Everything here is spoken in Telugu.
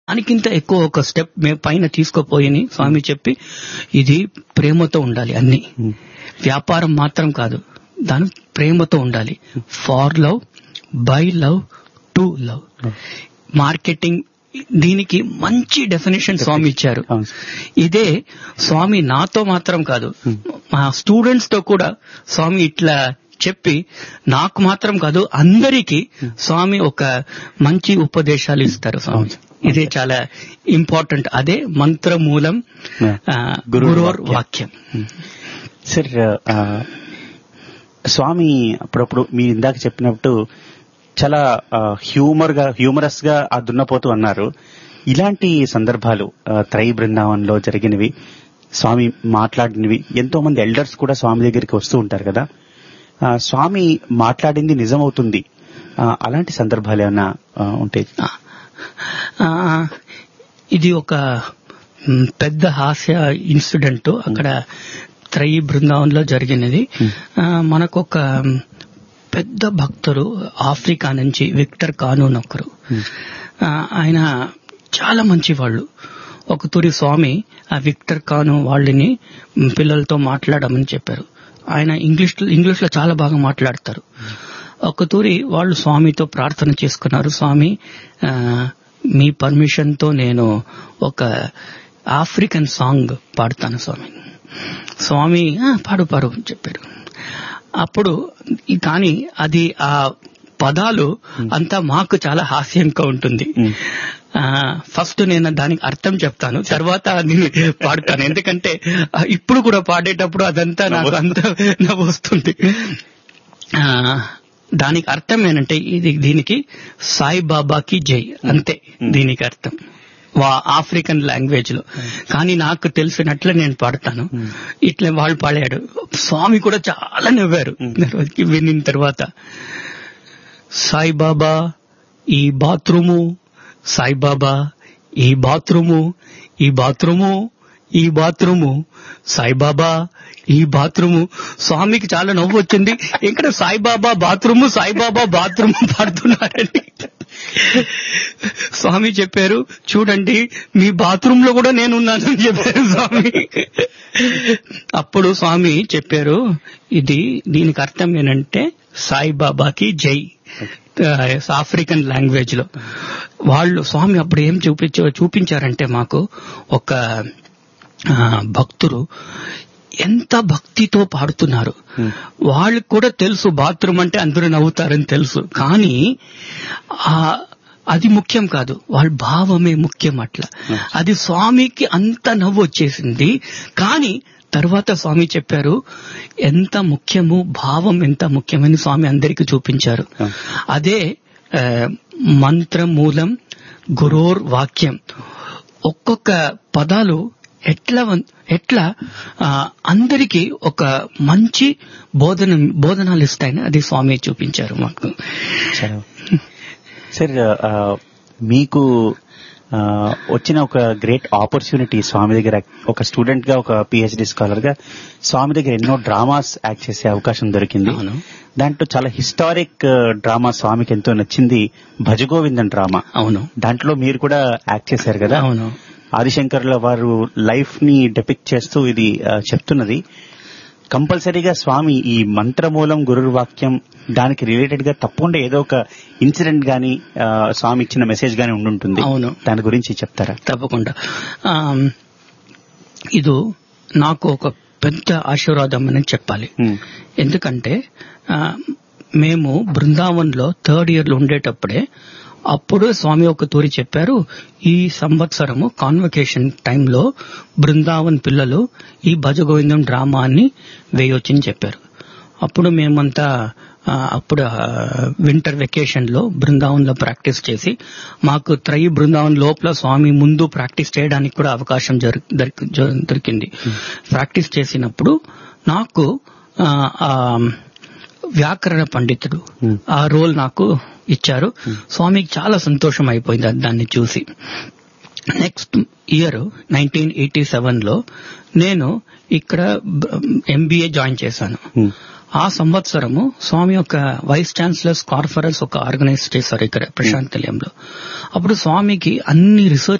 దానికింత ఎక్కువ ఒక స్టెప్ మేము పైన తీసుకోపోయని స్వామి చెప్పి ఇది ప్రేమతో ఉండాలి అన్ని వ్యాపారం మాత్రం కాదు దాని ప్రేమతో ఉండాలి for love by love to love marketing దీనికి మంచి డెఫినేషన్ స్వామి ఇచ్చారు అవును. ఇదే స్వామి నాతో మాత్రం కాదు మా స్టూడెంట్స్ తో కూడా స్వామి ఇట్లా చెప్పి నాకు మాత్రం కాదు అందరికీ స్వామి ఒక మంచి ఉపదేశాలు ఇస్తారు స్వామి ఇదే చాలా ఇంపార్టెంట్ అదే మంత్రమూలం Yeah. ఆ, గురుర్ గురోర్ వాక్యం. వాక్యం సార్ ఆ, స్వామి అప్పుడప్పుడు మీరు ఇందాక చెప్పినట్టు చాలా హ్యూమర్ గా హ్యూమరస్ గా ఆ దున్నపోతూ అన్నారు ఇలాంటి సందర్భాలు ఆ, త్రై బృందావనంలో జరిగినవి స్వామి మాట్లాడినవి ఎంతో మంది ఎల్డర్స్ కూడా స్వామి దగ్గరికి వస్తూ ఉంటారు కదా ఆ, స్వామి మాట్లాడింది నిజమవుతుంది ఆ, అలాంటి సందర్భాలు ఏమైనా ఆ, ఉంటే ఆ, ఇది ఒక మ్, పెద్ద హాస్య ఇన్సిడెంట్ అక్కడ త్రయి బృందావనంలో జరిగినది ఆ, మనకొక మ్, పెద్ద భక్తుడు ఆఫ్రికా నుంచి విక్టర్ కానూన్ ఒకరు ఆ, ఆయన చాలా మంచి వాళ్ళు ఒక తూరి స్వామి ఆ విక్టర్ కాను వాళ్ళని మ్, పిల్లలతో మాట్లాడమని చెప్పారు ఆయన ఇంగ్లీష్ ఇంగ్లీష్ లో చాలా బాగా మాట్లాడతారు ఒక తూరి వాళ్ళు స్వామితో ప్రార్థన చేసుకున్నారు స్వామి ఆ, మీ పర్మిషన్ తో నేను ఒక ఆఫ్రికన్ సాంగ్ పాడతాను స్వామి స్వామి "ఆ, పాడు పాడు అని చెప్పారు అప్పుడు ఈ కానీ అది ఆ పదాలు అంతా మాకు చాలా హాస్యంగా ఉంటుంది Hmm. ఆ, ఫస్ట్ నేను దానికి అర్థం చెప్తాను తర్వాత నేను పాడతాను ఎందుకంటే ఆ, ఇప్పుడు కూడా పాడేటప్పుడు అదంతా నాకు అంత నవ్వు వస్తుంది ఆ, దానికి అర్థం ఏంటంటే ఇది దీనికి సాయిబాబాకి జై అంతే దీనికి అర్థం వా ఆఫ్రికన్ లాంగ్వేజ్ లో కానీ నాకు తెలిసినట్లు నేను పాడతాను ఇట్లా వాళ్ళు పాడాడు స్వామి కూడా చాలా నవ్వారు వినిన తర్వాత సాయిబాబా ఈ బాత్రూము సాయిబాబా ఈ బాత్రూము ఈ బాత్రూము ఈ బాత్రూము సాయిబాబా ఈ బాత్రూము స్వామికి చాలా నవ్వు వచ్చింది ఇక్కడ సాయిబాబా బాత్రూము సాయిబాబా బాత్రూము పాడుతున్నారని స్వామి చెప్పారు చూడండి మీ బాత్రూమ్ లో కూడా నేనున్నానని చెప్పారు స్వామి అప్పుడు స్వామి చెప్పారు ఇది దీనికి అర్థం ఏంటంటే సాయిబాబాకి జై ఆ, ఆఫ్రికన్ లాంగ్వేజ్ లో వాళ్ళు స్వామి అప్పుడు ఏం చూపించ చూపించారంటే మాకు ఒక ఆ, భక్తులు ఎంత భక్తితో పాడుతున్నారు వాళ్ళకి కూడా తెలుసు బాత్రూమ్ అంటే అందరూ నవ్వుతారని తెలుసు కానీ ఆ అది ముఖ్యం కాదు వాళ్ళ భావమే ముఖ్యం అట్లా అది స్వామికి అంత నవ్వు వచ్చేసింది కానీ తర్వాత స్వామి చెప్పారు ఎంత ముఖ్యము భావం ఎంత ముఖ్యమని స్వామి అందరికీ చూపించారు అదే ఆ, మంత్రమూలం గురోర్ వాక్యం ఒక్కొక్క పదాలు ఎట్లా వన్- ఎట్లా ఆ, అందరికీ ఒక మంచి బోధన బోధనాలు ఇస్తాయని అది స్వామి చూపించారు మాకు చాలా. సార్ ఆ, మీకు ఆ, వచ్చిన ఒక గ్రేట్ ఆపర్చునిటీ స్వామి దగ్గర ఒక స్టూడెంట్ గా ఒక పిహెచ్డి స్కాలర్ గా స్వామి దగ్గర ఎన్నో డ్రామాస్ యాక్ట్ చేసే అవకాశం దొరికింది అవును. దాంట్లో చాలా హిస్టారిక్ డ్రామా స్వామికి ఎంతో నచ్చింది భజగోవిందన్ డ్రామా అవును దాంట్లో మీరు కూడా యాక్ట్ చేశారు కదా అవును ఆదిశంకర్ల వారు లైఫ్ ని డెపిక్ట్ చేస్తూ ఇది ఆ, చెప్తున్నది కంపల్సరీగా స్వామి ఈ మంత్రమూలం గురు వాక్యం దానికి రిలేటెడ్ గా తప్పకుండా ఏదో ఒక ఇన్సిడెంట్ గాని ఆ, స్వామి ఇచ్చిన మెసేజ్ గాని ఉండుంటుంది అవును. దాని గురించి చెప్తారా తప్పకుండా ఆమ్, ఇది నాకు ఒక పెద్ద ఆశీర్వాదం అని చెప్పాలి ఉమ్, ఎందుకంటే ఆ, మేము బృందావన్లో థర్డ్ ఇయర్ లో ఉండేటప్పుడే అప్పుడు స్వామి ఒక తూరి చెప్పారు ఈ సంవత్సరము కాన్వకేషన్ టైంలో బృందావన్ పిల్లలు ఈ భజగోవిందం డ్రామాని వేయొచ్చని చెప్పారు అప్పుడు మేమంతా ఆ, అప్పుడు వింటర్ వెకేషన్ లో బృందావన్ లో ప్రాక్టీస్ చేసి మాకు త్రయి బృందావన్ లోపల స్వామి ముందు ప్రాక్టీస్ చేయడానికి కూడా అవకాశం జరి- దొరికి- జ- దొరికింది ప్రాక్టీస్ చేసినప్పుడు నాకు ఆ, ఆ, వ్యాకరణ పండితుడు Hmm. ఆ రోల్ నాకు ఇచ్చారు స్వామికి చాలా సంతోషం అయిపోయింది అది దాన్ని చూసి next year nineteen eighty seven లో నేను ఇక్కడ ఎంబీఏ జాయిన్ చేశాను ఉమ్, ఆ సంవత్సరము స్వామి ఒక వైస్ ఛాన్సలర్స్ కాన్ఫరెన్స్ ఒక ఆర్గనైజ్ చేశారు ఇక్కడ ప్రశాంత్ నిలయంలో అప్పుడు స్వామికి అన్ని రీసెర్చ్